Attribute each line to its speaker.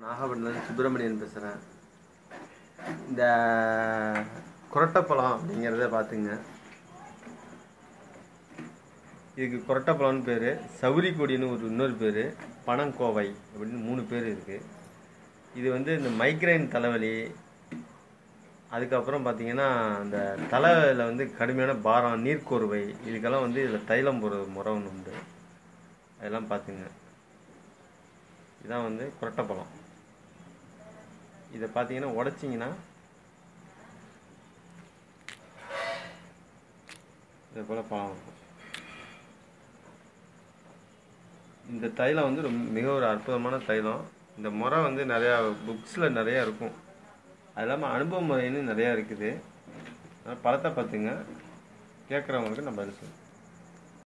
Speaker 1: நாகப்பட்டினம் சுப்பிரமணியன் பேசுகிறேன் இந்த குரட்டைப்பழம் அப்படிங்கிறத பார்த்துங்க இதுக்கு குரட்டைப்பழம்னு பேர் சவுரி கொடின்னு ஒரு இன்னொரு பேர் பனங்கோவை அப்படின்னு மூணு பேர் இருக்குது இது வந்து இந்த மைக்ரைன் தலைவலி அதுக்கப்புறம் பார்த்தீங்கன்னா இந்த தலையில் வந்து கடுமையான பாரம் நீர்க்கோர்வை இதுக்கெல்லாம் வந்து இதில் தைலம் போடுற முறை ஒன்று உண்டு அதெல்லாம் பார்த்துங்க இதான் வந்து குரட்டைப்பழம் இதை பார்த்தீங்கன்னா உடச்சிங்கன்னா இது போல் பழம் இருக்கும் இந்த தைலம் வந்து ரொம்ப மிக ஒரு அற்புதமான தைலம் இந்த முறை வந்து நிறையா புக்ஸில் நிறையா இருக்கும் அது இல்லாமல் அனுபவ முறைன்னு நிறையா இருக்குது அதனால் பழத்தை பார்த்துங்க கேட்குறவங்களுக்கு நம்ம பதில் சொல்லுவோம்